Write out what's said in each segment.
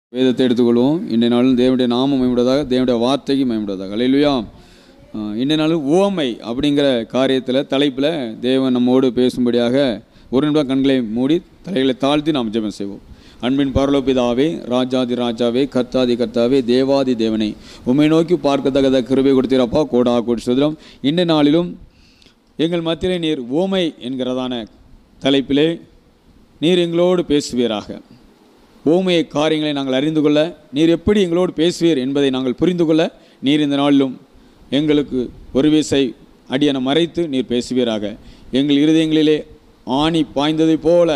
வேதத்தை எடுத்துக்கொள்வோம் இன்றைய நாளும் தேவனுடைய நாமம் மேம்படுவதாக தேவனுடைய வார்த்தைக்கு மேம்படுவதாக அலையிலுயா இன்றைய நாளும் ஓமை அப்படிங்கிற காரியத்தில் தலைப்பில் தேவன் நம்மோடு பேசும்படியாக ஒரு நிமிடம் கண்களை மூடி தலைகளை தாழ்த்தி நாம் ஜெபம் செய்வோம் அன்பின் பரலோபிதாவே ராஜாதி ராஜாவே கர்த்தாதி கர்த்தாவே தேவாதி தேவனை உம்மை நோக்கி பார்க்கத்தக்கத கிருபை கொடுத்தீரப்பா கோடா கோடி சுதரம் இன்றைய நாளிலும் எங்கள் மத்தியிலே நீர் ஓமை என்கிறதான தலைப்பிலே நீர் எங்களோடு பேசுவீராக ஓமைய காரியங்களை நாங்கள் அறிந்து கொள்ள நீர் எப்படி எங்களோடு பேசுவீர் என்பதை நாங்கள் புரிந்து கொள்ள நீர் இந்த நாளிலும் எங்களுக்கு ஒரு வீசை அடியனை மறைத்து நீர் பேசுவீராக எங்கள் இருதயங்களிலே ஆணி பாய்ந்தது போல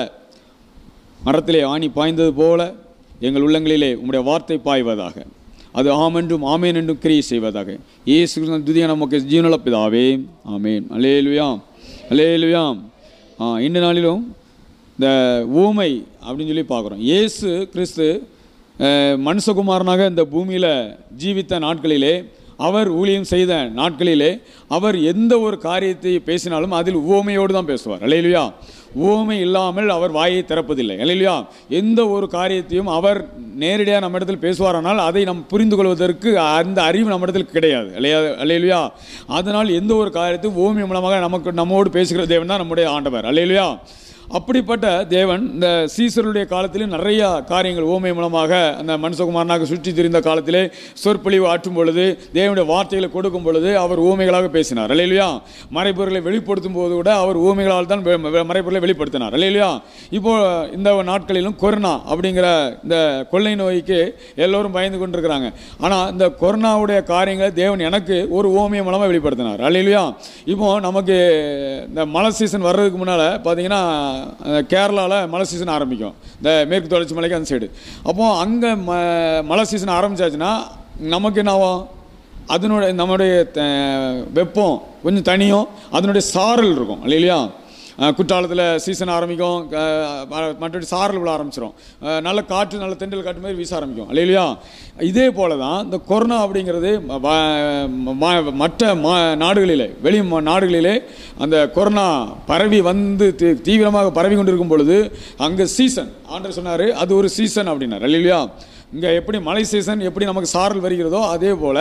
மரத்திலே ஆணி பாய்ந்தது போல எங்கள் உள்ளங்களிலே உம்முடைய வார்த்தை பாய்வதாக அது ஆமென்றும் ஆமேன் என்றும் கிரியை செய்வதாக இயேசு கிறிஸ்துவின் துதிய நமக்கு ஜீவனல பிதாவே ஆமேன் அலேலுயாம் அலேலுயாம் ஆ இந்த நாளிலும் இந்த ஊமை அப்படின்னு சொல்லி பார்க்குறோம் இயேசு கிறிஸ்து அஹ், மனுஷகுமாரனாக இந்த பூமியில் ஜீவித்த நாட்களிலே அவர் ஊழியம் செய்த நாட்களிலே அவர் எந்த ஒரு காரியத்தை பேசினாலும் அதில் உவமையோடு தான் பேசுவார் அலையிலுயா உவமை இல்லாமல் அவர் வாயை திறப்பதில்லை அலையிலுயா எந்த ஒரு காரியத்தையும் அவர் நேரடியாக நம்ம இடத்தில் பேசுவாரானால் அதை நாம் புரிந்து கொள்வதற்கு அந்த அறிவு நம்ம இடத்தில் கிடையாது இல்லையா அலையிலுயா அதனால் எந்த ஒரு காரியத்தையும் ஓமிய மூலமாக நமக்கு நம்மோடு பேசுகிற தேவன் தான் நம்முடைய ஆண்டவர் அலையிலுயா அப்படிப்பட்ட தேவன் இந்த சீசருடைய காலத்திலே நிறைய காரியங்கள் ஓமை மூலமாக அந்த மனுஷகுமாரனாக சுற்றி திரிந்த காலத்திலே சொற்பொழிவு ஆற்றும் பொழுது தேவனுடைய வார்த்தைகளை கொடுக்கும் பொழுது அவர் ஊமைகளாக பேசினார் அல்லையா மறைப்பொருளை வெளிப்படுத்தும் போது கூட அவர் ஊமைகளால் தான் வெ- வெ- மறைப்பொருளை வெளிப்படுத்தினார் அல்லையா இப்போ இந்த நாட்களிலும் கொரோனா அப்படிங்கிற இந்த கொள்ளை நோய்க்கு எல்லோரும் பயந்து கொண்டிருக்கிறாங்க ஆனால் இந்த கொரோனாவுடைய காரியங்களை தேவன் எனக்கு ஒரு ஓமியம் மூலமாக வெளிப்படுத்தினார் அல்லையா இப்போ நமக்கு இந்த மழை சீசன் வர்றதுக்கு முன்னால் பார்த்தீங்கன்னா கேரளாவில் மழை சீசன் ஆரம்பிக்கும் இந்த மேற்கு தொடர்ச்சி மலைக்கு அந்த சைடு அப்போ அங்கே ம மழை சீசன் ஆரம்பிச்சாச்சுன்னா நமக்கு என்ன ஆகும் அதனுடைய நம்முடைய த- வெப்பம் கொஞ்சம் தனியும் அதனுடைய சாரல் இருக்கும் இல்லையா அஹ் குற்றாலத்தில் சீசன் ஆரம்பிக்கும் அஹ் ம- மற்றபடி சாரல் விழ ஆரம்பிச்சிடும் அஹ் நல்ல காற்று நல்ல தென்றல் காற்று மாதிரி வீச ஆரம்பிக்கும் இல்லையா இதே போல தான் இந்த கொரோனா அப்படிங்கிறது ம- வ- ம- மற்ற மா நாடுகளிலே வெளி மா- நாடுகளிலே அந்த கொரோனா பரவி வந்து தீ- தீவிரமாக பரவி கொண்டிருக்கும் பொழுது அங்கே சீசன் ஆண்டர் சொன்னார் அது ஒரு சீசன் அப்படின்னார் இல்லையா இங்கே எப்படி மழை சீசன் எப்படி நமக்கு சாரல் வருகிறதோ அதே போல்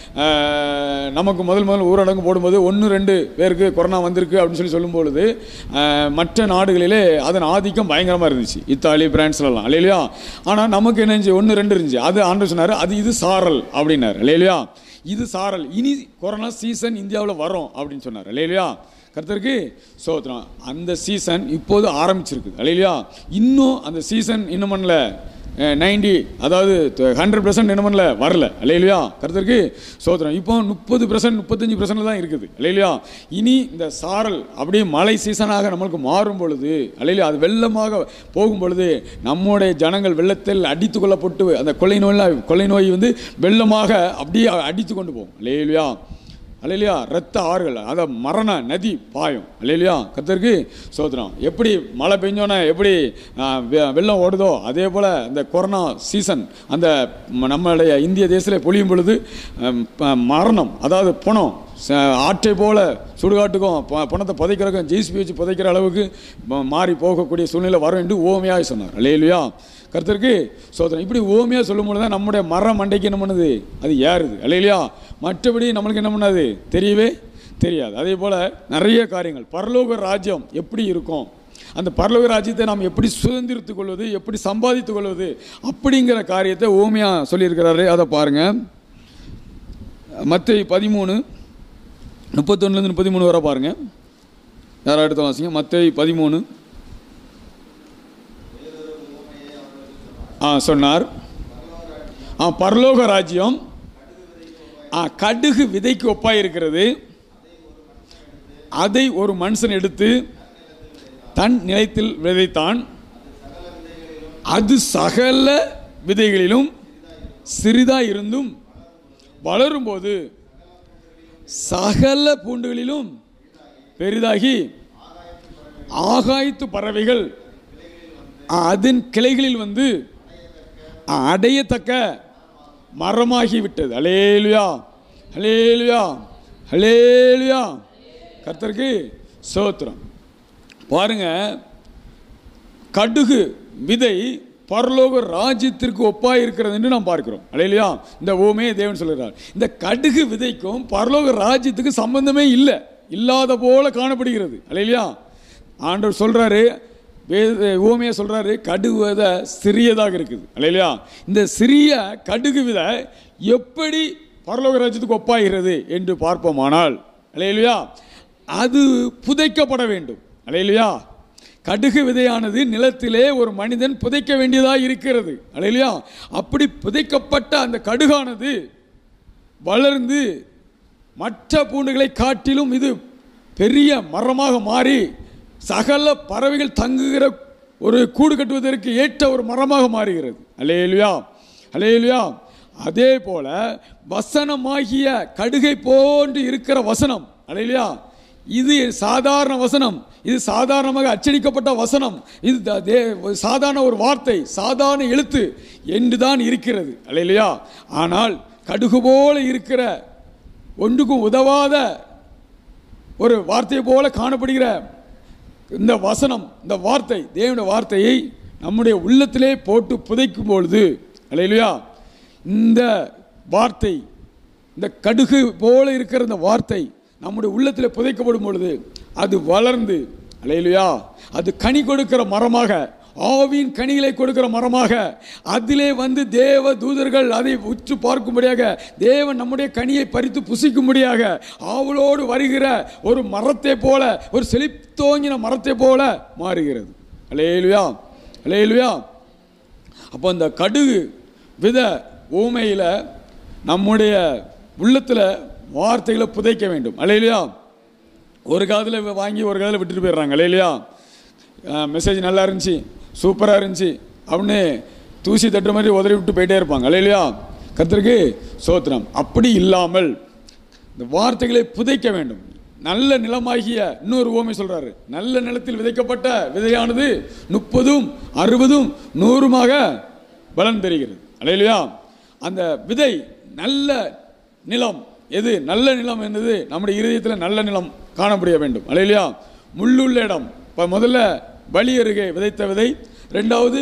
நமக்கு முதல் முதல் ஊரடங்கு போடும்போது ஒன்று ரெண்டு பேருக்கு கொரோனா வந்திருக்கு அப்படின்னு சொல்லி சொல்லும் பொழுது அஹ், மற்ற நாடுகளிலே அதன் ஆதிக்கம் பயங்கரமாக இருந்துச்சு இத்தாலி பிரான்ஸ்லலாம் இல்லையா ஆனால் நமக்கு என்ன இருந்துச்சு ஒன்று ரெண்டு இருந்துச்சு அது ஆண்டு சொன்னார் அது இது சாரல் அப்படின்னாரு இல்லையா இது சாரல் இனி கொரோனா சீசன் இந்தியாவில் வரும் அப்படின்னு சொன்னார் இல்லையா கருத்தருக்கு சோத்திரம் அந்த சீசன் இப்போது ஆரம்பிச்சிருக்கு இல்லையா இன்னும் அந்த சீசன் இன்னும் பண்ணல நைன்டி அதாவது ஹண்ட்ரட் பர்சன்ட் என்ன பண்ணல வரல இல்லையா கருத்தருக்கு சோத்திரம் இப்போ முப்பது பர்சன்ட் முப்பத்தஞ்சு பர்சன்ட் தான் இருக்குது இல்லையா இனி இந்த சாரல் அப்படியே மழை சீசனாக நம்மளுக்கு மாறும் பொழுது இல்லையா அது வெள்ளமாக போகும் பொழுது நம்முடைய ஜனங்கள் வெள்ளத்தில் அடித்து கொள்ளப்பட்டு அந்த கொள்ளை நோயில் கொள்ளை நோய் வந்து வெள்ளமாக அப்படியே அடித்து கொண்டு போகும் இல்லையா அல்லையா ரத்த ஆறுகள் அதை மரண நதி பாயும் அல்லையா கத்தருக்கு சோத்திரம் எப்படி மழை பெஞ்சோன்னே எப்படி ஆ, வெ- வெள்ளம் ஓடுதோ அதே போல் இந்த கொரோனா சீசன் அந்த ம- நம்மளுடைய இந்திய தேசத்தில் பொழியும் பொழுது அம், ப- மரணம் அதாவது பணம் ச- ஆற்றை போல சுடுகாட்டுக்கும் ப- பணத்தை புதைக்கிறக்கும் ஜிஎஸ்பி வச்சு புதைக்கிற அளவுக்கு ம- மாறி போகக்கூடிய சூழ்நிலை வரும் என்று ஓமையாக சொன்னார் அல்லையா கருத்தருக்கு சோதனை இப்படி ஓமையாக சொல்லும்போது தான் நம்முடைய மர மண்டைக்கு என்ன பண்ணுது அது ஏறுது இல்லையா மற்றபடி நம்மளுக்கு என்ன பண்ணாது தெரியவே தெரியாது அதே போல் நிறைய காரியங்கள் பரலோக ராஜ்யம் எப்படி இருக்கும் அந்த பரலோக ராஜ்யத்தை நாம் எப்படி சுதந்திரித்துக் கொள்வது எப்படி சம்பாதித்துக் கொள்வது அப்படிங்கிற காரியத்தை ஓமையாக சொல்லியிருக்கிறாரு அதை பாருங்கள் மத்திய பதிமூணு முப்பத்தொன்னுலேருந்து முப்பத்தி மூணு வரை பாருங்கள் யாராவது எடுத்து வாசிங்க மத்திய பதிமூணு ஆ சொன்னார் ஆ பரலோக ராஜ்யம் ஆ கடுகு விதைக்கு ஒப்பாய் இருக்கிறது அதை ஒரு மனுஷன் எடுத்து தன் நிலத்தில் விதைத்தான் அது சகல விதைகளிலும் சிறிதாக இருந்தும் வளரும்போது சகல பூண்டுகளிலும் பெரிதாகி ஆகாயத்து பறவைகள் அதன் கிளைகளில் வந்து அடையத்தக்க மரமாகி விட்டது அலேலுயா அலேலுயா அலேலுயா கர்த்தருக்கு சோத்திரம் பாருங்க கடுகு விதை பரலோக ராஜ்யத்திற்கு ஒப்பாய் இருக்கிறது என்று நாம் பார்க்கிறோம் இல்லையா இந்த ஓமே தேவன் சொல்கிறார் இந்த கடுகு விதைக்கும் பரலோக ராஜ்யத்துக்கு சம்பந்தமே இல்லை இல்லாத போல காணப்படுகிறது இல்லையா ஆண்டவர் சொல்றாரு ஓமையா சொல்றாரு கடுகு விதை சிறியதாக இருக்குது இல்லையா இந்த சிறிய கடுகு விதை எப்படி பரலோக ராஜ்யத்துக்கு ஒப்பாகிறது என்று பார்ப்போமானால் இல்லையா அது புதைக்கப்பட வேண்டும் இல்லையா கடுகு விதையானது நிலத்திலே ஒரு மனிதன் புதைக்க வேண்டியதாக இருக்கிறது இல்லையா அப்படி புதைக்கப்பட்ட அந்த கடுகானது வளர்ந்து மற்ற பூண்டுகளை காட்டிலும் இது பெரிய மரமாக மாறி சகல பறவைகள் தங்குகிற ஒரு கூடு கட்டுவதற்கு ஏற்ற ஒரு மரமாக மாறுகிறது அலேலுயா அலேலுயா அதே போல வசனமாகிய கடுகை போன்று இருக்கிற வசனம் அலையிலையா இது சாதாரண வசனம் இது சாதாரணமாக அச்சடிக்கப்பட்ட வசனம் இது த- தே- சாதாரண ஒரு வார்த்தை சாதாரண எழுத்து என்று தான் இருக்கிறது அல்லையா ஆனால் கடுகு போல இருக்கிற ஒன்றுக்கும் உதவாத ஒரு வார்த்தையை போல காணப்படுகிற இந்த வசனம் இந்த வார்த்தை தேவனுடைய வார்த்தையை நம்முடைய உள்ளத்திலே போட்டு புதைக்கும் பொழுது அல்லையா இந்த வார்த்தை இந்த கடுகு போல இருக்கிற இந்த வார்த்தை நம்முடைய உள்ளத்தில் புதைக்கப்படும் பொழுது அது வளர்ந்து அல்லையா அது கனி கொடுக்கிற மரமாக ஆவின் கனிகளை கொடுக்கிற மரமாக அதிலே வந்து தேவ தூதர்கள் அதை உற்று பார்க்கும்படியாக தேவன் நம்முடைய கனியை பறித்து புசிக்கும்படியாக ஆவலோடு வருகிற ஒரு மரத்தை போல ஒரு செழித்தோங்கின மரத்தை போல மாறுகிறது அலேலுயா அலேலுயா அப்போ அந்த கடுகு வித ஊமையில் நம்முடைய உள்ளத்தில் வார்த்தைகளை புதைக்க வேண்டும் அல்லையா ஒரு காதில் வாங்கி ஒரு காதில் விட்டுட்டு போயிடுறாங்க இல்லையா மெசேஜ் நல்லா இருந்துச்சு சூப்பராக இருந்துச்சு அப்படின்னு தூசி தட்டுற மாதிரி உதறி விட்டு போயிட்டே இருப்பாங்க இல்லையா கர்த்தருக்கு சோத்திரம் அப்படி இல்லாமல் இந்த வார்த்தைகளை புதைக்க வேண்டும் நல்ல நிலமாகிய இன்னொரு ஓமை சொல்றாரு நல்ல நிலத்தில் விதைக்கப்பட்ட விதையானது முப்பதும் அறுபதும் நூறுமாக பலன் தருகிறது அல்லையா அந்த விதை நல்ல நிலம் எது நல்ல நிலம் என்னது நம்முடைய இருதயத்தில் நல்ல நிலம் காணப்பட வேண்டும் அல்லையா முள்ளுள்ள இடம் இப்போ முதல்ல வழி அருகே விதைத்த விதை ரெண்டாவது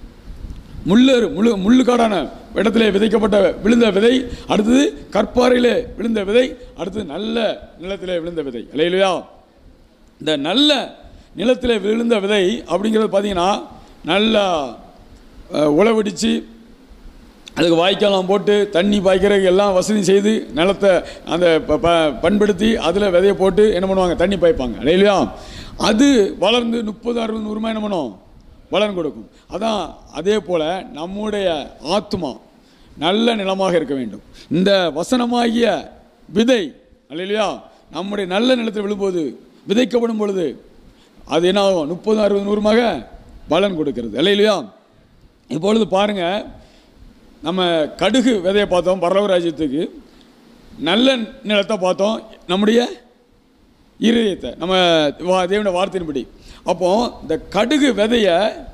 முள்ளு முள்ளு முள்ளுக்காடான இடத்திலே விதைக்கப்பட்ட விழுந்த விதை அடுத்தது கற்பாறையிலே விழுந்த விதை அடுத்தது நல்ல நிலத்திலே விழுந்த விதை இல்லையா இந்த நல்ல நிலத்திலே விழுந்த விதை அப்படிங்கிறது பார்த்தீங்கன்னா நல்லா அஹ், உழவடிச்சு அதுக்கு வாய்க்காலாம் போட்டு தண்ணி பாய்க்கிறதுக்கு எல்லாம் வசதி செய்து நிலத்தை அந்த ப- ப- பண்படுத்தி அதில் விதையை போட்டு என்ன பண்ணுவாங்க தண்ணி பாய்ப்பாங்க இல்லையா அது வளர்ந்து முப்பது அறுபது நூறுமா என்ன பண்ணும் பலன் கொடுக்கும் அதான் அதே போல் நம்முடைய ஆத்மா நல்ல நிலமாக இருக்க வேண்டும் இந்த வசனமாகிய விதை இல்லையா நம்முடைய நல்ல நிலத்தில் விழும்போது விதைக்கப்படும் பொழுது அது என்ன ஆகும் முப்பது அறுபது நூறுமாக பலன் கொடுக்கிறது இல்லையா இப்பொழுது பாருங்கள் நம்ம கடுகு விதையை பார்த்தோம் பரலோக ராஜ்யத்துக்கு நல்ல நிலத்தை பார்த்தோம் நம்முடைய இருதயத்தை நம்ம வா- தேவனுடைய வார்த்தையின்படி அப்போ இந்த கடுகு விதைய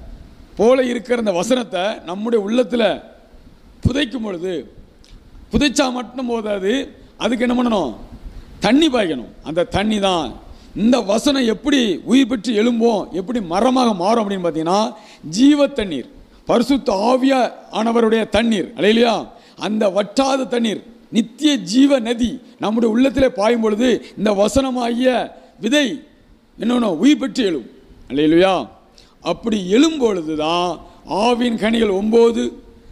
போல இருக்கிற இந்த வசனத்தை நம்முடைய உள்ளத்தில் புதைக்கும் பொழுது புதைச்சா மட்டும் போதாது அதுக்கு என்ன பண்ணணும் தண்ணி பாய்க்கணும் அந்த தண்ணி தான் இந்த வசனம் எப்படி உயிர் பெற்று எழும்போம் எப்படி மரமாக மாறும் அப்படின்னு பார்த்தீங்கன்னா ஜீவ தண்ணீர் பரிசுத்த ஆவியா ஆனவருடைய தண்ணீர் இல்லையா அந்த வற்றாத தண்ணீர் நித்திய ஜீவ நதி நம்முடைய உள்ளத்திலே பாயும் பொழுது இந்த வசனமாகிய விதை என்னென்ன உயிர் பெற்று எழும் இல்லையா அப்படி எழும் பொழுது தான் ஆவின் கனிகள் ஒம்பது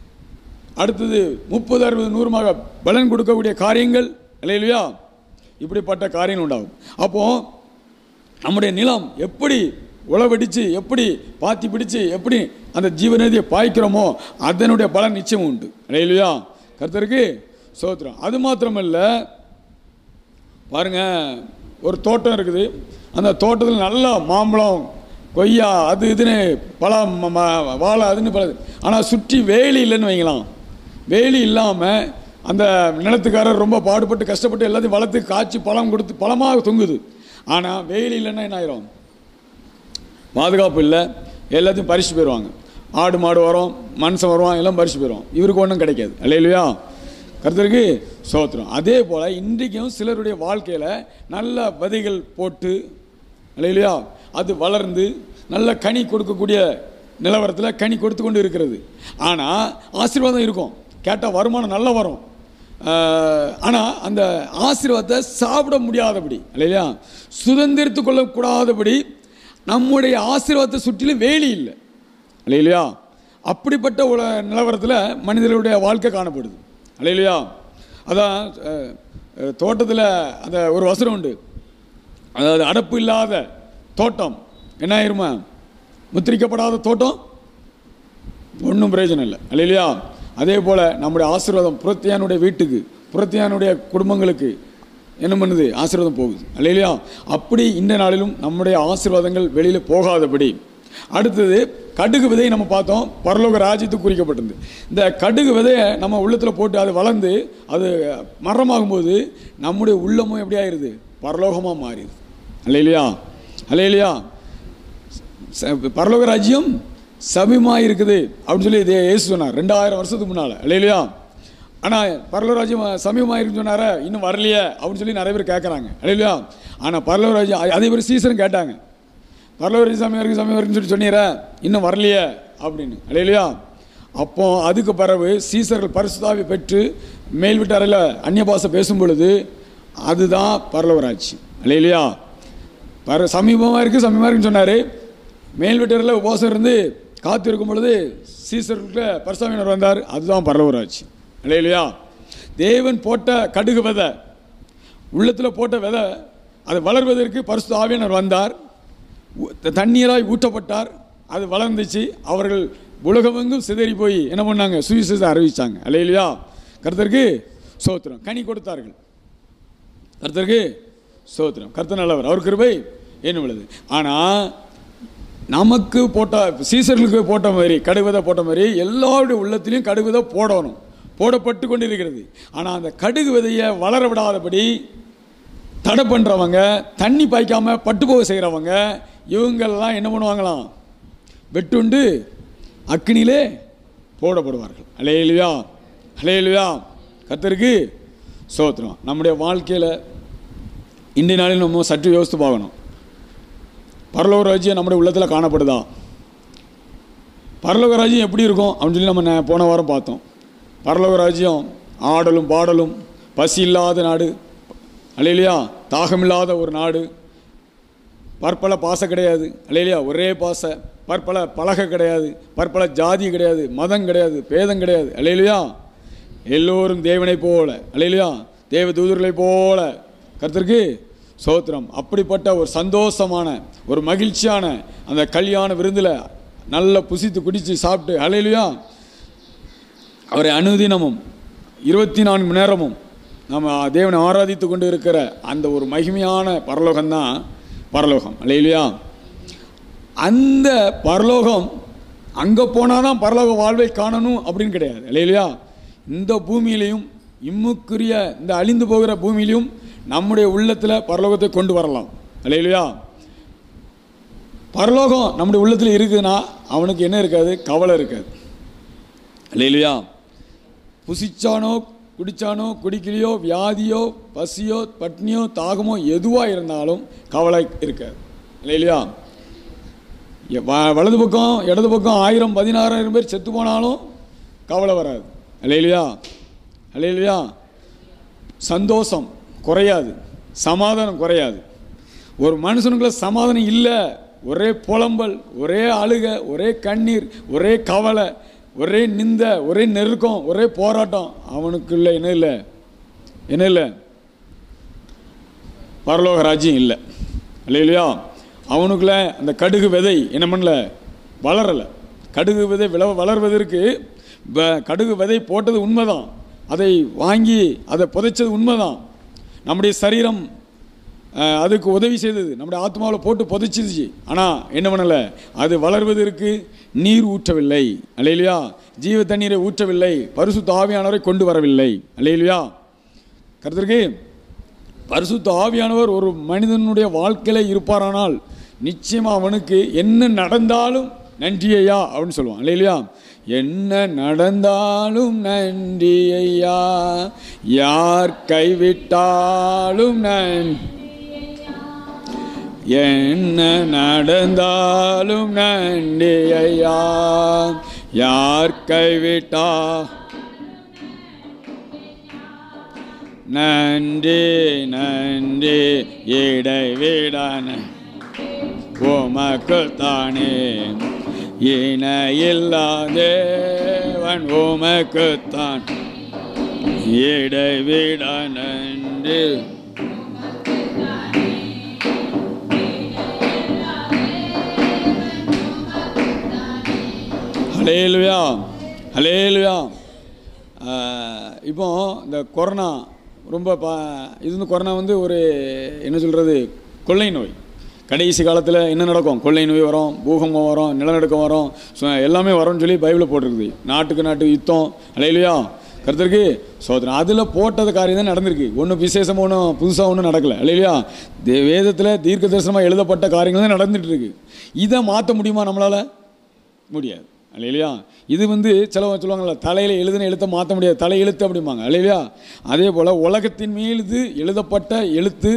அடுத்தது முப்பது அறுபது நூறுமாக பலன் கொடுக்கக்கூடிய காரியங்கள் இல்லையா இப்படிப்பட்ட காரியங்கள் உண்டாகும் அப்போ நம்முடைய நிலம் எப்படி உழவடிச்சு எப்படி பாத்தி பிடிச்சு எப்படி அந்த ஜீவநதியை பாய்க்கிறோமோ அதனுடைய பலன் நிச்சயம் உண்டு இல்லையா கர்த்தருக்கு சோத்திரம் அது மாத்திரமல்ல பாருங்க ஒரு தோட்டம் இருக்குது அந்த தோட்டத்தில் நல்லா மாம்பழம் கொய்யா அது இதுன்னு பழம் ம- ம- வாழை அதுன்னு பல ஆனால் சுற்றி வேலி இல்லைன்னு வைங்களாம் வேலி இல்லாமல் அந்த நிலத்துக்காரர் ரொம்ப பாடுபட்டு கஷ்டப்பட்டு எல்லாத்தையும் வளர்த்து காய்ச்சி பழம் கொடுத்து பழமாக தொங்குது ஆனால் வேலி இல்லைன்னா என்ன ஆயிரும் பாதுகாப்பு இல்லை எல்லாத்தையும் பறிச்சு போயிடுவாங்க ஆடு மாடு வரும் மனுஷன் வருவான் எல்லாம் பறிச்சு போயிடுவான் இவருக்கு ஒன்றும் கிடைக்காது இல்லையா கருத்தருக்கு சோத்திரம் அதே போல் இன்றைக்கும் சிலருடைய வாழ்க்கையில் நல்ல விதைகள் போட்டு இல்லையா அது வளர்ந்து நல்ல கனி கொடுக்கக்கூடிய நிலவரத்தில் கனி கொடுத்து கொண்டு இருக்கிறது ஆனால் ஆசீர்வாதம் இருக்கும் கேட்டால் வருமானம் நல்லா வரும் ஆனால் அந்த ஆசீர்வாதத்தை சாப்பிட முடியாதபடி இல்லையா சுதந்திரித்து கொள்ளக்கூடாதபடி நம்முடைய ஆசீர்வாதத்தை சுற்றிலும் வேலி இல்லை இல்லையா அப்படிப்பட்ட ஒரு நிலவரத்தில் மனிதர்களுடைய வாழ்க்கை காணப்படுது இல்லையா அதான் அஹ், அஹ், தோட்டத்தில் அந்த ஒரு வசனம் உண்டு அதாவது அடப்பு இல்லாத தோட்டம் என்ன ஆயிருமா முத்திரிக்கப்படாத தோட்டம் ஒன்றும் பிரயோஜனம் இல்லை இல்லையா அதே போல் நம்முடைய ஆசீர்வாதம் புரத்தியானுடைய வீட்டுக்கு புரத்தியானுடைய குடும்பங்களுக்கு என்ன பண்ணுது ஆசீர்வாதம் போகுது இல்லையா அப்படி இந்த நாளிலும் நம்முடைய ஆசீர்வாதங்கள் வெளியில் போகாதபடி அடுத்தது கடுகு விதையை நம்ம பார்த்தோம் பரலோக ராஜ்யத்துக்கு குறிக்கப்பட்டது இந்த கடுகு விதையை நம்ம உள்ளத்தில் போட்டு அது வளர்ந்து அது மரமாகும்போது நம்முடைய உள்ளமும் எப்படி ஆயிருது பரலோகமாக மாறிடுது இல்லையா இல்லையா ச- பரலோக ராஜ்யம் சமீபமாக இருக்குது அப்படின்னு சொல்லி இதே இயேசு சொன்னார் ரெண்டாயிரம் வருஷத்துக்கு முன்னால் இல்லையா ஆனால் பரலோக ராஜ்யம் சமீபமாக இருக்குன்னு சொன்னாரே இன்னும் வரலையே அப்படின்னு சொல்லி நிறைய பேர் கேட்குறாங்க இல்லையா ஆனால் பரலோக ராஜ்யம் அ- அதே மாதிரி சீசன் கேட்டாங்க பரலோக ராஜ்யம் சமயம் இருக்கு சமயம் இருக்குன்னு சொல்லி சொன்னீரே இன்னும் வரலையே அப்படின்னு இல்லையா அப்போ அதுக்கு பிறகு சீசர்கள் பரிசுத்தாவி பெற்று மேல் வீட்டு அறையில் அந்நிய பாஷை பேசும் பொழுது அதுதான் பரலோக ராஜ்யம் இல்லையா பர சமீபமாக இருக்குது சமீபமாக இருக்குன்னு சொன்னார் மேல் வீட்டரில் உபவாசம் இருந்து காத்து இருக்கும் பொழுது சீசருக்கு பரசாமியினர் வந்தார் அதுதான் பரலவராட்சி இல்லையா தேவன் போட்ட கடுகு விதை உள்ளத்தில் போட்ட விதை அது வளர்வதற்கு பரிசு ஆவியனர் வந்தார் ஊ- தண்ணீராய் ஊற்றப்பட்டார் அது வளர்ந்துச்சு அவர்கள் உலகமெங்கும் சிதறி போய் என்ன பண்ணாங்க சுவிசேஷத்தை அறிவிச்சாங்க இல்லையா கர்த்தருக்கு சோத்திரம் கனி கொடுத்தார்கள் கர்த்தருக்கு சோத்திரம் கர்த்தர் நல்லவர் அவர் கிருபை என்ன உள்ளது ஆனால் நமக்கு போட்ட சீசர்களுக்கு போட்ட மாதிரி கடுகுதை போட்ட மாதிரி எல்லாருடைய உள்ளத்திலையும் கடுகுதை போடணும் போடப்பட்டு கொண்டு இருக்கிறது ஆனால் அந்த கடுகு விதையை வளர விடாதபடி தடை பண்ணுறவங்க தண்ணி பாய்க்காம பட்டு போக செய்கிறவங்க இவங்கெல்லாம் என்ன பண்ணுவாங்களாம் வெட்டுண்டு அக்னியிலே போடப்படுவார்கள் அலையலுயா அலையலுயா கர்த்தருக்கு சோத்திரம் நம்முடைய வாழ்க்கையில் இன்றைய நாளில் நம்ம சற்று யோசித்து பார்க்கணும் பரலோக ராஜ்யம் நம்முடைய உள்ளத்தில் காணப்படுதா பரலோக ராஜ்யம் எப்படி இருக்கும் அப்படின்னு சொல்லி நம்ம நே- போன வாரம் பார்த்தோம் பரலோக ராஜ்யம் ஆடலும் பாடலும் பசி இல்லாத நாடு அல்லையா தாகமில்லாத ஒரு நாடு பற்பல பாசை கிடையாது அல்லையா ஒரே பாசை பற்பல பலகை கிடையாது பற்பல ஜாதி கிடையாது மதம் கிடையாது பேதம் கிடையாது அல்லையா எல்லோரும் தேவனை போல அல்லையா தேவ தூதர்களை போல கர்த்தருக்கு சோத்திரம் அப்படிப்பட்ட ஒரு சந்தோஷமான ஒரு மகிழ்ச்சியான அந்த கல்யாண விருந்தில் நல்லா புசித்து குடித்து சாப்பிட்டு அலையிலையா அவரை அனுதினமும் இருபத்தி நான்கு மணி நேரமும் நம்ம தேவனை ஆராதித்து கொண்டு இருக்கிற அந்த ஒரு மகிமையான பரலோகம்தான் பரலோகம் இல்லையா அந்த பரலோகம் அங்கே போனால் தான் பரலோக வாழ்வை காணணும் அப்படின்னு கிடையாது இல்லையா இந்த பூமியிலையும் இம்முக்குரிய இந்த அழிந்து போகிற பூமியிலையும் நம்முடைய உள்ளத்தில் பரலோகத்தை கொண்டு வரலாம் இல்லையா பரலோகம் நம்முடைய உள்ளத்தில் இருக்குதுன்னா அவனுக்கு என்ன இருக்காது கவலை இருக்காது இல்லையா புசிச்சானோ குடிச்சானோ குடிக்கலையோ வியாதியோ பசியோ பட்னியோ தாகமோ எதுவாக இருந்தாலும் கவலை இருக்காது இல்லையா எ- வ- வலது பக்கம் இடது பக்கம் ஆயிரம் பதினாறாயிரம் பேர் செத்து போனாலும் கவலை வராது இல்லையா இல்லையா சந்தோஷம் குறையாது சமாதானம் குறையாது ஒரு மனுஷனுக்குள்ள சமாதானம் இல்லை ஒரே புலம்பல் ஒரே அழுக ஒரே கண்ணீர் ஒரே கவலை ஒரே நிந்த ஒரே நெருக்கம் ஒரே போராட்டம் அவனுக்குள்ள என்ன இல்லை என்ன இல்லை பரலோக ராஜ்யம் இல்லை இல்லையா அவனுக்குள்ள அந்த கடுகு விதை என்ன பண்ணல வளரலை கடுகு விதை விள வளர்வதற்கு வ- கடுகு விதை போட்டது உண்மைதான் அதை வாங்கி அதை புதைச்சது உண்மைதான் நம்முடைய சரீரம் அஹ், அதுக்கு உதவி செய்தது நம்முடைய ஆத்மாவில் போட்டு புதைச்சிருச்சு ஆனால் என்ன பண்ணலை அது வளர்வதற்கு நீர் ஊற்றவில்லை அல்லையிலையா ஜீவ தண்ணீரை ஊற்றவில்லை பரிசுத்த ஆவியானவரை கொண்டு வரவில்லை அல்லையிலையா கருத்திருக்கு பரிசுத்த ஆவியானவர் ஒரு மனிதனுடைய வாழ்க்கையில் இருப்பாரானால் நிச்சயமா அவனுக்கு என்ன நடந்தாலும் நன்றி ஐயா அப்படின்னு சொல்லுவான் இல்லையா என்ன நடந்தாலும் நன்றி ஐயா யார் கைவிட்டாலும் நன்றி என்ன நடந்தாலும் நன்றி ஐயா யார் கைவிட்டா நன்றி நன்றி இடைவிடான உமக்குத்தானே இன இல்லாதேவன் உமக்குத்தான் இடைவிட நன்றி ஹலேலுயா ஹலேலுயா இப்போ இந்த கொரோனா ரொம்ப பா இது வந்து கொரோனா வந்து ஒரு என்ன சொல்கிறது கொள்ளை நோய் கடைசி காலத்தில் என்ன நடக்கும் கொள்ளை நோய் வரும் பூகம்பம் வரும் நிலநடுக்கம் வரும் சு- எல்லாமே வரும்னு சொல்லி பைபிளில் போட்டிருக்குது நாட்டுக்கு நாட்டு யுத்தம் அலையிலையா கருத்திருக்கு சோதனை அதில் போட்டது காரியம் தான் நடந்திருக்கு ஒன்றும் விசேஷமாக ஒன்றும் புதுசாக ஒன்றும் நடக்கலை இல்லையா தே வேதத்தில் தீர்க்க தரிசனமாக எழுதப்பட்ட காரியங்கள் தான் நடந்துட்டு இருக்கு இதை மாற்ற முடியுமா நம்மளால் முடியாது இல்லையா இது வந்து சிலவங்க சொல்லுவாங்கல்ல தலையில் எழுதின எழுத்தை மாற்ற முடியாது தலை எழுத்து அப்படிம்பாங்க இல்லையா அதே போல் உலகத்தின் மீது எழுதப்பட்ட எழுத்து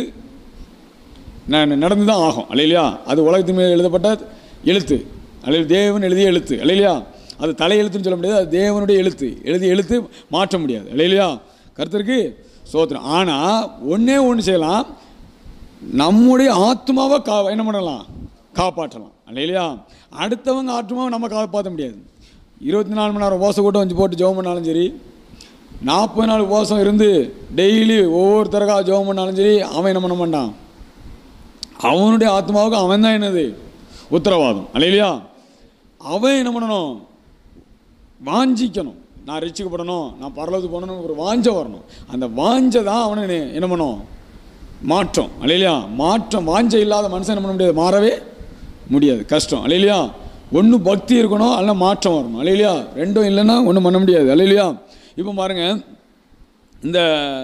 நடந்து தான் ஆகும் இல்லையா அது உலகத்தின் மேல் எழுதப்பட்ட எழுத்து அல்லது தேவன் எழுதிய எழுத்து இல்லையா அது தலை எழுத்துன்னு சொல்ல முடியாது அது தேவனுடைய எழுத்து எழுதிய எழுத்து மாற்ற முடியாது இல்லையா கருத்திற்கு சோத்திரம் ஆனால் ஒன்றே ஒன்று செய்யலாம் நம்முடைய ஆத்மாவை கா என்ன பண்ணலாம் காப்பாற்றலாம் இல்லையா அடுத்தவங்க ஆத்மாவை நம்ம காப்பாற்ற முடியாது இருபத்தி நாலு மணி நேரம் ஓசை கூட்டம் வச்சு போட்டு ஜெபம் பண்ணாலும் சரி நாற்பது நாள் உபவாசம் இருந்து டெய்லி ஒவ்வொருத்தருக்காக ஜெபம் பண்ணாலும் சரி அவன் என்ன பண்ண மாட்டான் அவனுடைய ஆத்மாவுக்கு அவன் தான் என்னது உத்தரவாதம் இல்லையா அவன் என்ன பண்ணணும் வாஞ்சிக்கணும் நான் ரசிக்கப்படணும் நான் பரலோகத்துக்கு போகணும்னு ஒரு வாஞ்சை வரணும் அந்த வாஞ்சை தான் அவனை என்ன- என்ன பண்ணும் மாற்றம் இல்லையா மாற்றம் வாஞ்சை இல்லாத மனுஷன் என்ன பண்ண முடியாது மாறவே முடியாது கஷ்டம் இல்லையா ஒன்று பக்தி இருக்கணும் அல்ல மாற்றம் வரணும் இல்லையா ரெண்டும் இல்லைன்னா ஒன்றும் பண்ண முடியாது இல்லையா இப்போ பாருங்க இந்த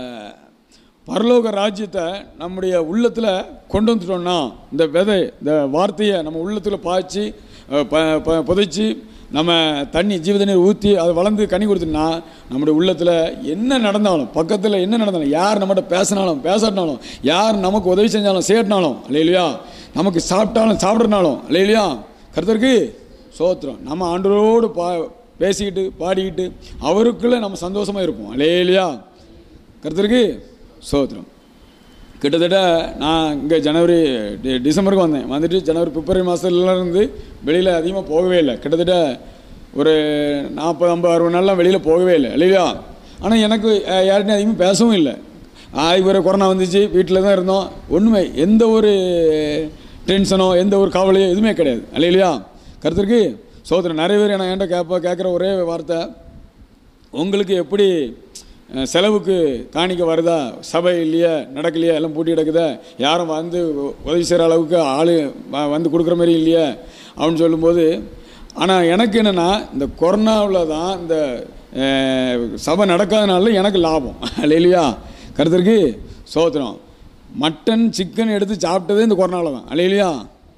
பரலோக ராஜ்யத்தை நம்முடைய உள்ளத்தில் கொண்டு வந்துட்டோம்னா இந்த விதை இந்த வார்த்தையை நம்ம உள்ளத்தில் பாய்ச்சி அஹ், ப ப- புதைச்சி நம்ம தண்ணி ஜீவ தண்ணீர் ஊற்றி அது வளர்ந்து கனி கொடுத்துனா நம்முடைய உள்ளத்தில் என்ன நடந்தாலும் பக்கத்தில் என்ன நடந்தாலும் யார் நம்மகிட்ட பேசினாலும் பேசாட்டினாலும் யார் நமக்கு உதவி செஞ்சாலும் செய்யட்டினாலும் இல்லையா நமக்கு சாப்பிட்டாலும் சாப்பிட்றனாலும் இல்லையா கருத்தருக்கு சோத்திரம் நம்ம ஆண்டவரோடு பா பேசிக்கிட்டு பாடிக்கிட்டு அவருக்குள்ளே நம்ம சந்தோஷமாக இருப்போம் இல்லையா கருத்தருக்கு சோத்திரம் கிட்டத்தட்ட நான் இங்கே ஜனவரி டி- டிசம்பருக்கு வந்தேன் வந்துட்டு ஜனவரி பிப்ரவரி மாதத்துலலாம் இருந்து வெளியில் அதிகமாக போகவே இல்லை கிட்டத்தட்ட ஒரு நாற்பது ஐம்பது அறுபது நாள்லாம் வெளியில் போகவே இல்லை இல்லையா ஆனால் எனக்கு அஹ், யார்கிட்டயும் அதிகமாக பேசவும் இல்லை இவரை கொரோனா வந்துச்சு வீட்டில் தான் இருந்தோம் ஒன்றுமே எந்த ஒரு டென்ஷனோ எந்த ஒரு கவலையோ எதுவுமே கிடையாது இல்லையா கருத்திற்கு சோதனை நிறைய பேர் நான் என்கிட்ட கேட்ப கேட்குற ஒரே வார்த்தை உங்களுக்கு எப்படி அஹ், செலவுக்கு காணிக்க வருதா சபை இல்லையா நடக்கலையா எல்லாம் பூட்டி கிடக்குதா யாரும் வந்து உ- உதவி செய்கிற அளவுக்கு ஆள் வந்து கொடுக்குற மாதிரி இல்லையா அப்படின்னு சொல்லும்போது ஆனால் எனக்கு என்னென்னா இந்த கொரோனாவில் தான் இந்த அஹ், சபை நடக்காதனால எனக்கு லாபம் இல்லையா கருத்திற்கு சோத்திரம் மட்டன் சிக்கன் எடுத்து சாப்பிட்டதே இந்த கொரோனாவில் தான் இல்லையா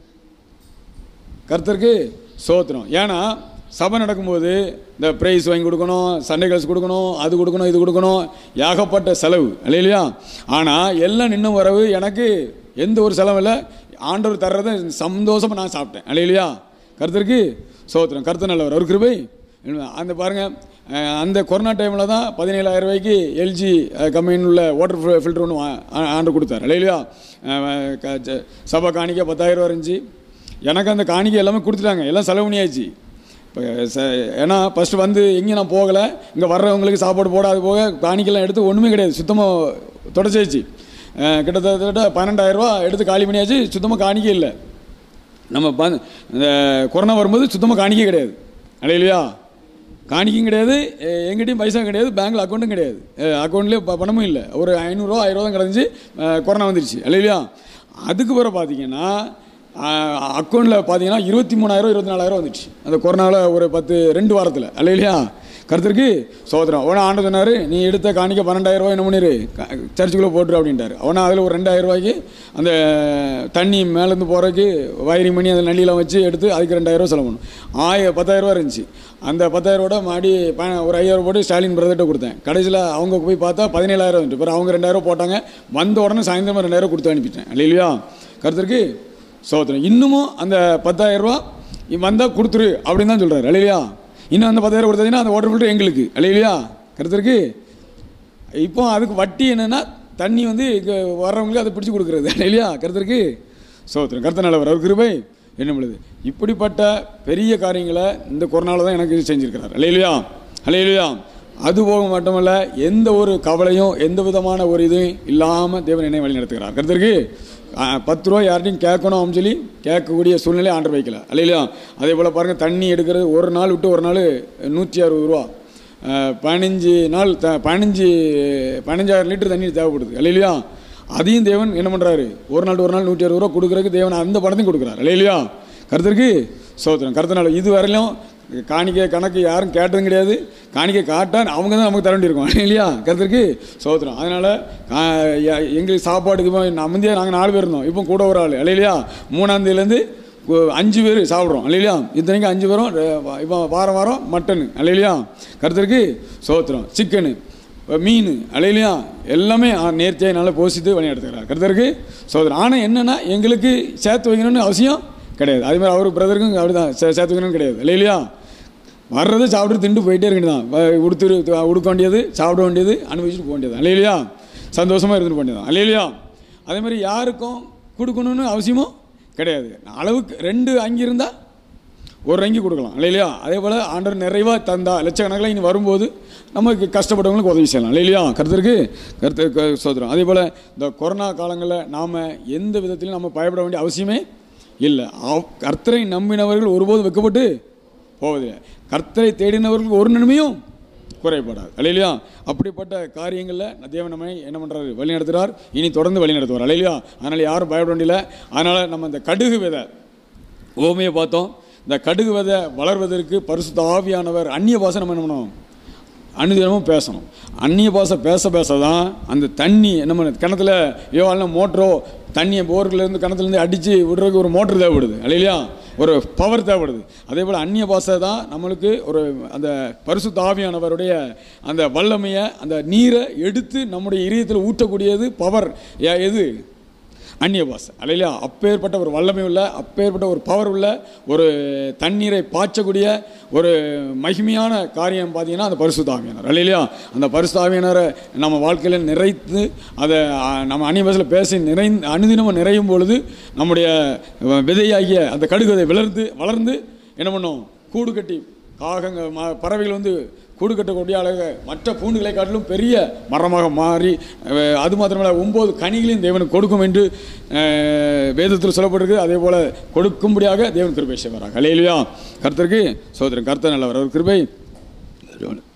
கர்த்தருக்கு சோத்திரம் ஏன்னா சபை நடக்கும்போது இந்த ப்ரைஸ் வாங்கி கொடுக்கணும் சண்டே கிளாஸ் கொடுக்கணும் அது கொடுக்கணும் இது கொடுக்கணும் ஏகப்பட்ட செலவு இல்லையா ஆனால் எல்லாம் நின்று வரவு எனக்கு எந்த ஒரு செலவும் இல்லை ஆண்டவர் தர்றதை சந்தோஷமாக நான் சாப்பிட்டேன் இல்லையா கர்த்தருக்கு சோத்திரம் கர்த்தர் நல்லவர் ஒரு கிருபை அந்த பாருங்க அஹ், அந்த கொரோனா டைமில் தான் பதினேழாயிரம் ரூபாய்க்கு எல்ஜி கம்பெனியில் உள்ள வாட்டர் ஃபில்டர் ஒன்று ஆண்டு கொடுத்தார் இல்லையா அஹ், க- ஜ- சபை காணிக்க பத்தாயிரம் ரூபா இருந்துச்சு எனக்கு அந்த காணிக்கை எல்லாமே கொடுத்துட்டாங்க எல்லாம் செலவு பண்ணியாச்சு இப்போ ச ஏன்னா ஃபஸ்ட்டு வந்து எங்கேயும் நான் போகலை இங்கே வர்றவங்களுக்கு சாப்பாடு போட அது போக காணிக்கைலாம் எடுத்து ஒன்றுமே கிடையாது சுத்தமாக தொடச்சியாச்சு அஹ் கிட்டத்தட்ட பன்னெண்டாயிரரூவா எடுத்து காலி பண்ணியாச்சு சுத்தமாக காணிக்கை இல்லை நம்ம ப இந்த கொரோனா வரும்போது சுத்தமாக காணிக்கை கிடையாது இல்லையா காணிக்கையும் கிடையாது எ- எங்கிட்டையும் பைசா கிடையாது பேங்க்கில் அக்கௌண்ட்டும் கிடையாது அக்கௌண்ட்லேயே பணமும் இல்லை ஒரு ஐநூறுரூவா ஆயிரம் தான் கிடந்துச்சு அஹ் கொரோனா வந்துருச்சு இல்லையா அதுக்கு பிறகு பார்த்தீங்கன்னா அக்கௌண்ட்டில் பார்த்தீங்கன்னா இருபத்தி மூணாயிரம் இருபத்தி நாலாயிரம் வந்துச்சு அந்த கொரோனாவில் ஒரு பத்து ரெண்டு வாரத்தில் இல்லையா கருத்திற்கு சோதரம் உடனே ஆண்டு சொன்னார் நீ எடுத்த காணிக்க பன்னெண்டாயிரம் ரூபாய் என்ன பண்ணிரு க- சர்ச்சுக்குள்ளே போட்டுரு அப்படின்ட்டார் அவனை அதில் ஒரு ரெண்டாயிரம் ரூபாய்க்கு அந்த தண்ணி மேலேருந்து போகிறதுக்கு வயரிங் பண்ணி அந்த நள்ளியெல்லாம் வச்சு எடுத்து அதுக்கு ரெண்டாயிரம் ரூபா செலவு பண்ணணும் ஆய பத்தாயிரம் ரூபா இருந்துச்சு அந்த பத்தாயிரம் ரூபா மாடி ப- ஒரு ஐயாயிரம் போட்டு ஸ்டாலின் பிரதர்கிட்ட கொடுத்தேன் கடைசியில் அவங்க போய் பார்த்தா பதினேழாயிரம் வந்துட்டு பிறகு அவங்க ரெண்டாயிரம் போட்டாங்க வந்த உடனே சாயந்தரம் ரெண்டாயிரம் கொடுத்து அனுப்பிட்டேன் இல்லையா கருத்திற்கு சோத்திரம் இன்னமும் அந்த பத்தாயிரம் ரூபா வந்தால் கொடுத்துரு அப்படின்னு தான் சொல்கிறாரு இல்லையா இன்னும் அந்த பத்தாயிரம் கொடுத்தீங்கன்னா அந்த வாட்டர் ஃபில்டர் எங்களுக்கு இல்லையா கருத்துருக்கு இப்போ அதுக்கு வட்டி என்னன்னா தண்ணி வந்து இங்க வர்றவங்களுக்கு அதை பிடிச்சி கொடுக்குறது இல்லையா கருத்தருக்கு சோத்திரம் கருத்த நல்லவர் அவர் கிருபை என்ன பண்ணுது இப்படிப்பட்ட பெரிய காரியங்களை இந்த கொரோனாவில் தான் எனக்கு செஞ்சிருக்கிறார் இல்லையா இல்லையா அது போக மட்டுமல்ல எந்த ஒரு கவலையும் எந்த விதமான ஒரு இதுவும் இல்லாமல் தேவன் என்னை வழி நடத்துகிறார் கருத்தருக்கு பத்து ரூபா யார்ட்டையும் கேட்கணும் அப்படின்னு சொல்லி கேட்கக்கூடிய சூழ்நிலை ஆண்டர் வைக்கல இல்லையா அதே போல் பாருங்கள் தண்ணி எடுக்கிறது ஒரு நாள் விட்டு ஒரு நாள் நூற்றி அறுபது ரூபா அஹ், பதினஞ்சு நாள் த பதினஞ்சு பதினஞ்சாயிரம் லிட்டர் தண்ணி தேவைப்படுது இல்லையா அதையும் தேவன் என்ன பண்ணுறாரு ஒரு நாள் ஒரு நாள் நூற்றி அறுபது ரூபா கொடுக்குறதுக்கு தேவன் அந்த படத்தையும் கொடுக்குறாரு இல்லையா கருத்தருக்கு சோத்திரம் கருத்தனால இது வரையிலும் காணிக்கை கணக்கு யாரும் கேட்டதும் கிடையாது காணிக்கை காட்டா அவங்க தான் நமக்கு தர வேண்டியிருக்கோம் இல்லையா கருத்தருக்கு சோத்திரம் அதனால் எங்களுக்கு சாப்பாட்டுக்கு இப்போ நம்மந்தே நாங்கள் நாலு பேர் இருந்தோம் இப்போ கூட ஒரு ஆள் இல்லையா மூணாந்தேதியிலேருந்து கு- அஞ்சு பேர் சாப்பிட்றோம் இல்லையா இத்தனைக்கும் அஞ்சு பேரும் ரெ- இப்போ வாரம் வாரம் மட்டனு இல்லையா கருத்தருக்கு சோத்திரம் சிக்கனு மீன் இல்லையா எல்லாமே ஆ, நேர்த்தியாக நல்லா போசித்து வழி எடுத்துக்கிறார் கருத்தருக்கு சோதரம் ஆனால் என்னென்னா எங்களுக்கு சேர்த்து வைக்கணும்னு அவசியம் கிடையாது அதே மாதிரி அவர் பிரதருக்கும் அப்படி தான் சேர்த்து வைக்கணும்னு கிடையாது இல்லையா வர்றது சாப்பிட்டு திண்டு போயிட்டே இருக்கணும் தான் உடுத்து உடுக்க வேண்டியது சாப்பிட வேண்டியது அனுபவிச்சுட்டு போக வேண்டியது இல்லையா சந்தோஷமாக இருந்துட்டு வேண்டியதான் இல்லையா அதே மாதிரி யாருக்கும் கொடுக்கணும்னு அவசியமும் கிடையாது அளவுக்கு ரெண்டு அங்கி இருந்தால் ஒரு அங்கி கொடுக்கலாம் இல்லையா அதே போல் ஆண்டவர் நிறைவாக தந்தா லட்சக்கணக்கில் இனி வரும்போது நமக்கு கஷ்டப்பட்டவங்களுக்கு உதவி செய்யலாம் இல்லையா கருத்திற்கு கருத்து சோதரம் அதே போல் இந்த கொரோனா காலங்களில் நாம் எந்த விதத்திலும் நம்ம பயப்பட வேண்டிய அவசியமே இல்லை அவ்- கர்த்தரை நம்பினவர்கள் ஒருபோதும் வெக்கப்பட்டு போவதில்லை கர்த்தரை தேடினவர்கள் ஒரு நன்மையும் குறைபடாது இல்லையா அப்படிப்பட்ட காரியங்களில் தேவன் நம்மை என்ன பண்ணுறாரு வழி நடத்துகிறார் இனி தொடர்ந்து வழி நடத்துவார் இல்லையா அதனால் யாரும் பயப்பட வேண்டியதில்லை அதனால் நம்ம இந்த கடுகு விதை ஓமையை பார்த்தோம் இந்த கடுகு விதை வளர்வதற்கு பரிசுத்த ஆவியானவர் அந்நிய பாசை நம்ம என்ன பண்ணணும் அனுதினமும் பேசணும் அந்நிய பாசை பேச பேச தான் அந்த தண்ணி நம்ம கிணத்துல யோவால மோட்டரோ தண்ணியை போர்லேருந்து கிணத்துலேருந்து அடித்து விடுறதுக்கு ஒரு மோட்டர் தேவைப்படுது இல்லையா ஒரு பவர் தேவைப்படுது அதே போல் அந்நிய பாசை தான் நம்மளுக்கு ஒரு அந்த பரிசுத்த ஆவியானவருடைய அந்த வல்லமையை அந்த நீரை எடுத்து நம்முடைய இதயத்தில் ஊற்றக்கூடியது பவர் எது அந்நிய பாசை இல்லையா அப்பேற்பட்ட ஒரு வல்லமை உள்ள அப்பேற்பட்ட ஒரு பவர் உள்ள ஒரு தண்ணீரை பாய்ச்சக்கூடிய ஒரு மகிமையான காரியம் பார்த்தீங்கன்னா அந்த பரிசுத்தாவியனர் இல்லையா அந்த பரிசுத்தாவியனரை நம்ம வாழ்க்கையில் நிறைத்து அதை ஆ, நம்ம அந்நிய பாசையில் பேசி நிறை அனுதினமும் நிறையும் பொழுது நம்முடைய அஹ், விதையாகிய அந்த கடுகு விதை வளர்ந்து வளர்ந்து என்ன பண்ணும் கூடு கட்டி காகங்க ம பறவைகள் வந்து கூடு கட்டக்கூடிய அழக மற்ற பூண்டுகளை காட்டிலும் பெரிய மரமாக மாறி அஹ், அது மாத்திரமல்ல ஒம்பது கனிகளையும் தேவனுக்கு கொடுக்கும் என்று அஹ், வேதத்தில் சொல்லப்பட்டிருக்கு அதே போல் கொடுக்கும்படியாக தேவன் கிருபை செய்வாராக அலையிலையா கர்த்தருக்கு சோதரன் கர்த்தர் நல்லவர் அவர் கிருபை